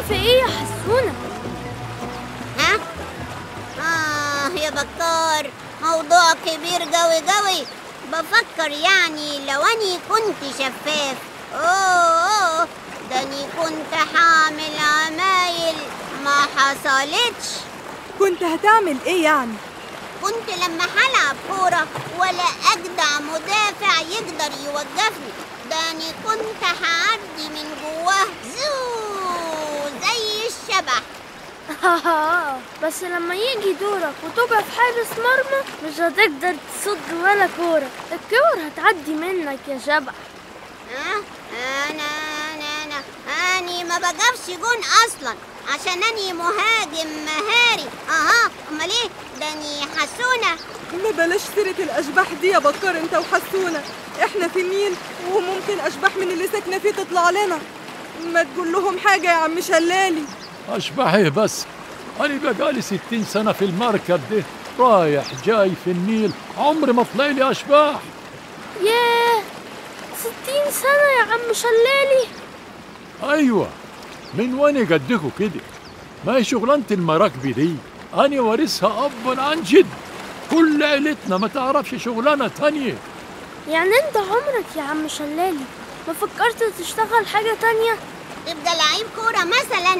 في ايه يا حسونة ها؟ آه يا بكار موضوع كبير قوي قوي بفكر يعني لو أني كنت شفاف أوه, أوه ده أني كنت حامل عمايل ما حصلتش كنت هتعمل ايه يعني كنت لما هلعب كورة ولا أجدع مدافع يقدر يوقفني ده أني كنت هعدي من جواه زو زي الشبح بس لما يجي دورك وتبقى في حارس مرمى مش هتقدر تصد ولا كورة الكور هتعدي منك يا شبح ها؟ أنا أنا أنا أني ما بجيبش جون أصلا عشان أني مهاجم مهاري أها أمال إيه؟ ده أني حسونة ما بلاش سيرة الأشباح دي يا بكر انت وحسونة احنا في النيل وممكن أشباح من اللي ساكنة فيه تطلع لنا ما تقول لهم حاجة يا عم شلالي أشبح إيه بس أنا بقالي ستين سنة في المركب ده رايح جاي في النيل عمري ما طلع لي أشباح ياه ستين سنة يا عم شلالي أيوة من وين قدكوا كده ما هي شغلانة المراكب دي أنا وارثها أب عن جد كل عيلتنا ما تعرفش شغلانة تانية يعني انت عمرك يا عم شلالي ما فكرت تشتغل حاجة تانية تبقى لعيب كورة مثلا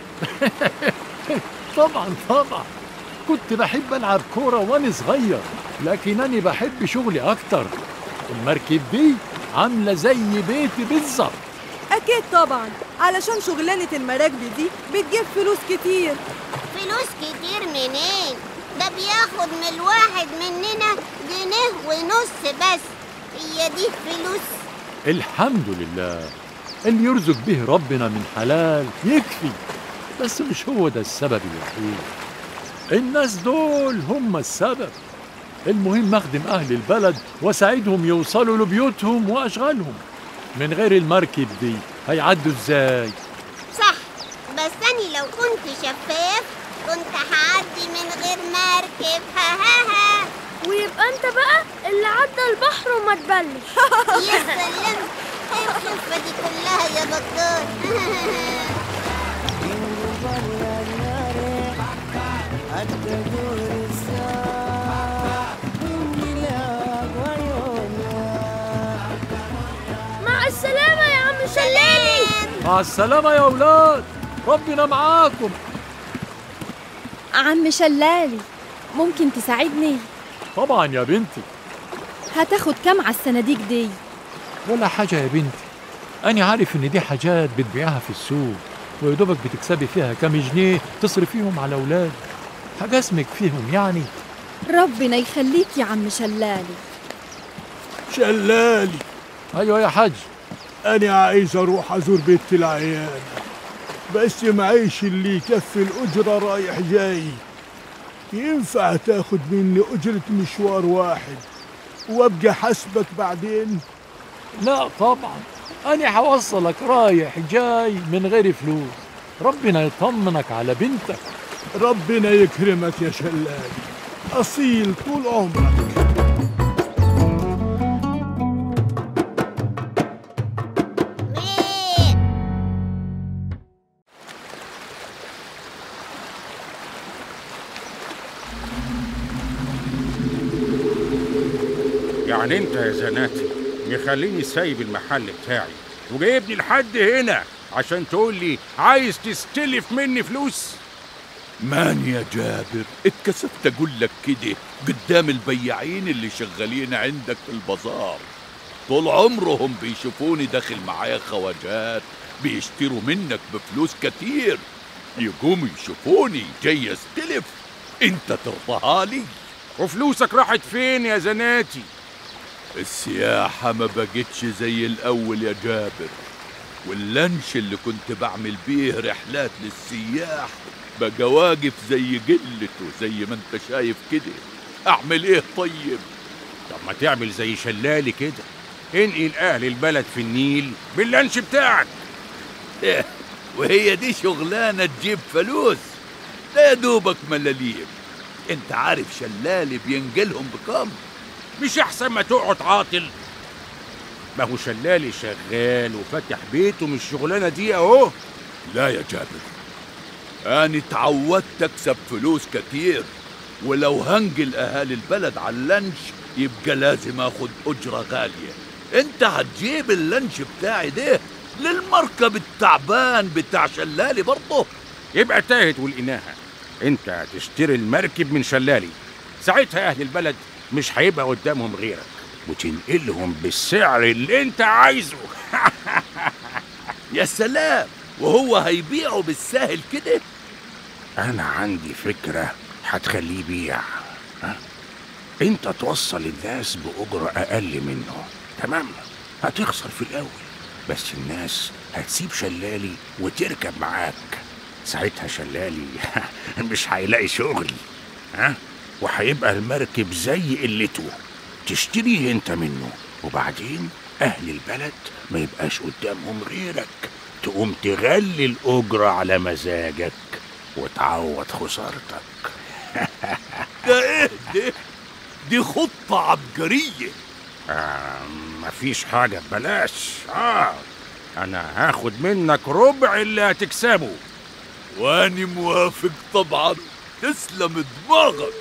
طبعا طبعا كنت بحب ألعب كورة وأنا صغير لكن أنا بحب شغلي أكتر المركب دي عاملة زي بيتي بالظبط أكيد طبعا علشان شغلانة المراكب دي بتجيب فلوس كتير فلوس كتير منين ده بياخد من الواحد مننا جنيه ونص بس هي دي فلوس الحمد لله اللي يرزق به ربنا من حلال يكفي بس مش هو ده السبب الوحيد الناس دول هم السبب المهم اخدم اهل البلد واساعدهم يوصلوا لبيوتهم واشغالهم من غير المركب دي هيعدوا ازاي صح بس أني لو كنت شفاف كنت هعدي من غير مركب ها ها ها ويبقى انت بقى اللي عدى البحر وما تبلش يا سلام ايه الخفة دي كلها يا بكار مع السلامة يا عم شلالي مع السلامة يا أولاد ربنا معاكم عم شلالي ممكن تساعدني طبعا يا بنتي هتاخد كام على الصناديق دي ولا حاجة يا بنتي أنا عارف إن دي حاجات بتبيعها في السوق ويا دوبك بتكسبي فيها كام جنيه تصرفيهم على أولاد حاجة اسمك فيهم يعني ربنا يخليك يا عم شلالي شلالي أيوة يا حاج أنا عايز أروح أزور بيت العيان بس معيش اللي يكفي الأجرة رايح جاي ينفع تاخد مني أجرة مشوار واحد وأبقى حسبك بعدين لا طبعا أنا هوصلك رايح جاي من غير فلوس ربنا يطمنك على بنتك ربنا يكرمك يا شلالي أصيل طول عمرك مين يعني انت يا زناتي مخليني سايب المحل بتاعي وجايبني لحد هنا عشان تقول لي عايز تستلف مني فلوس مان يا جابر اتكسفت اقول لك كده قدام البياعين اللي شغالين عندك في البازار طول عمرهم بيشوفوني داخل معايا خواجات بيشتروا منك بفلوس كتير يقوموا يشوفوني جاي استلف انت ترضاها لي وفلوسك راحت فين يا زناتي السياحة ما بقتش زي الأول يا جابر واللانش اللي كنت بعمل بيه رحلات للسياح بقى واقف زي قلته زي ما انت شايف كده أعمل إيه طيب طب ما تعمل زي شلالي كده انقل اهل البلد في النيل باللانش بتاعك إيه وهي دي شغلانة تجيب فلوس ده يا دوبك ملاليم انت عارف شلالي بينقلهم بكم مش احسن ما تقعد عاطل ما هو شلالي شغال وفتح بيته من الشغلانه دي اهو لا يا جابر أنا اتعودت أكسب فلوس كتير ولو هنقل أهالي البلد على اللانش يبقى لازم أخد أجرة غالية أنت هتجيب اللانش بتاعي ده للمركب التعبان بتاع شلالي برضه يبقى تاهت ولقيناها انت تشتري المركب من شلالي ساعتها اهل البلد مش هيبقى قدامهم غيرك وتنقلهم بالسعر اللي انت عايزه يا سلام وهو هيبيعه بالساهل كده انا عندي فكرة هتخليه يبيع ها؟ انت توصل الناس بأجرة اقل منه تمام هتخسر في الاول بس الناس هتسيب شلالي وتركب معاك ساعتها شلالي مش هيلاقي شغل ها وهيبقى المركب زي قلته تشتريه انت منه وبعدين اهل البلد ما يبقاش قدامهم غيرك تقوم تغلي الاجره على مزاجك وتعوض خسارتك ده إيه ده دي خطة عبقرية آه مفيش حاجه ببلاش اه انا هاخد منك ربع اللي هتكسبه وأنا موافق طبعا تسلم دماغك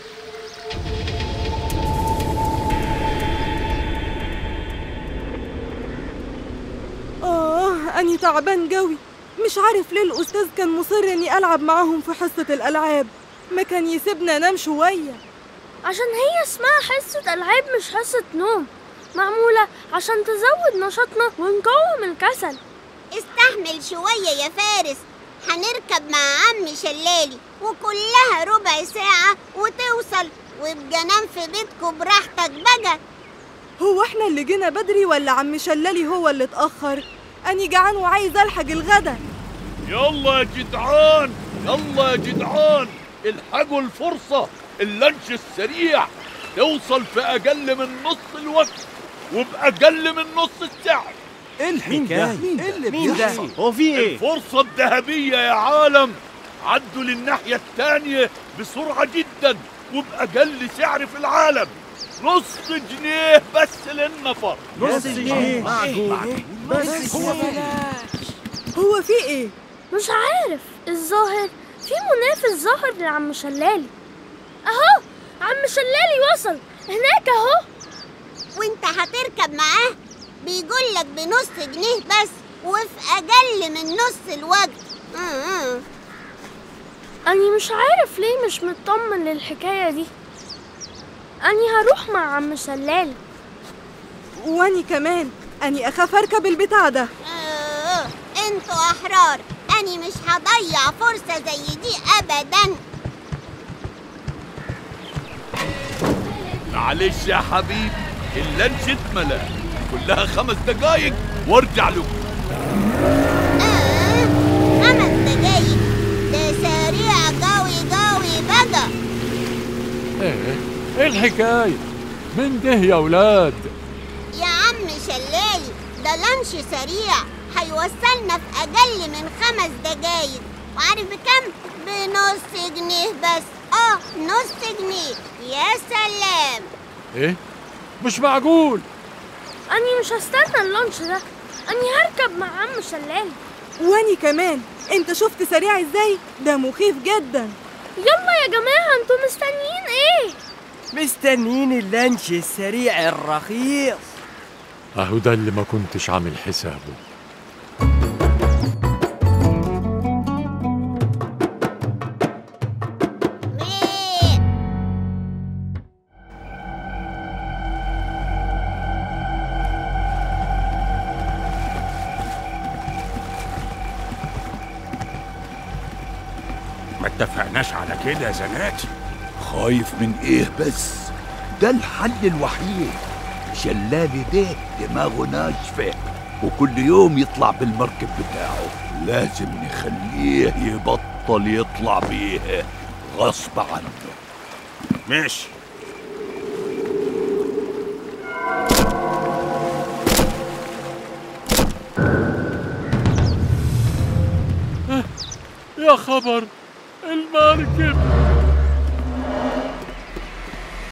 آه أني تعبان قوي مش عارف ليه الأستاذ كان مصر إني ألعب معاهم في حصة الألعاب ما كان يسيبنا أنام شوية عشان هي اسمها حصة ألعاب مش حصة نوم معمولة عشان تزود نشاطنا ونقوم الكسل استحمل شوية يا فارس هنركب مع عم شلالي وكلها ربع ساعة وتوصل وابقى نام في بيتكم براحتك بقى هو احنا اللي جينا بدري ولا عم شلالي هو اللي اتأخر أني جعان وعايز ألحق الغدا يلا يا جدعان يلا يا جدعان الحقوا الفرصة اللانش السريع توصل في أقل من نص الوقت وبأقل من نص السعر ايه الحكايه ايه اللي بيحصل هو في ايه الفرصة الذهبية يا عالم عدوا للناحية التانية بسرعة جدا وبأقل سعر في العالم نص جنيه بس للنفر نص جنيه معقول بس هو هو في إيه؟ مش عارف الظاهر في منافس ظاهر لعم شلالي اهو عم شلالي وصل هناك اهو وانت هتركب معاه بيقول لك بنص جنيه بس وفي اقل من نص الوقت آه آه. أني مش عارف ليه مش مطمن للحكاية دي أني هروح مع عم شلالي وأني كمان أني أخاف أركب البتاع ده آه، انتوا احرار اني مش هضيع فرصة زي دي ابدا معلش يا حبيبي اللانش اتملى كلها خمس دقايق وارجع له آه، خمس دقايق ده سريع قوي قوي بقى ايه ايه الحكايه من ده يا ولاد يا عم شلالي ده لانش سريع هيوصلنا في اقل من خمس دقايق وعارف بكم بنص جنيه بس اه نص جنيه يا سلام ايه مش معقول أني مش هستنى اللانش ده أني هركب مع عم شلالي وأني كمان أنت شفت سريع إزاي؟ ده مخيف جدا يلا يا جماعة انتوا مستنيين ايه؟ مستنيين اللانش السريع الرخيص اهو ده اللي ما كنتش عامل حسابه مين ما اتفقناش على كده يا زناتي خايف من ايه بس ده الحل الوحيد شلالي ده دماغه ناشفة وكل يوم يطلع بالمركب بتاعه لازم نخليه يبطل يطلع بيه غصب عنه ماشي يا خبر المركب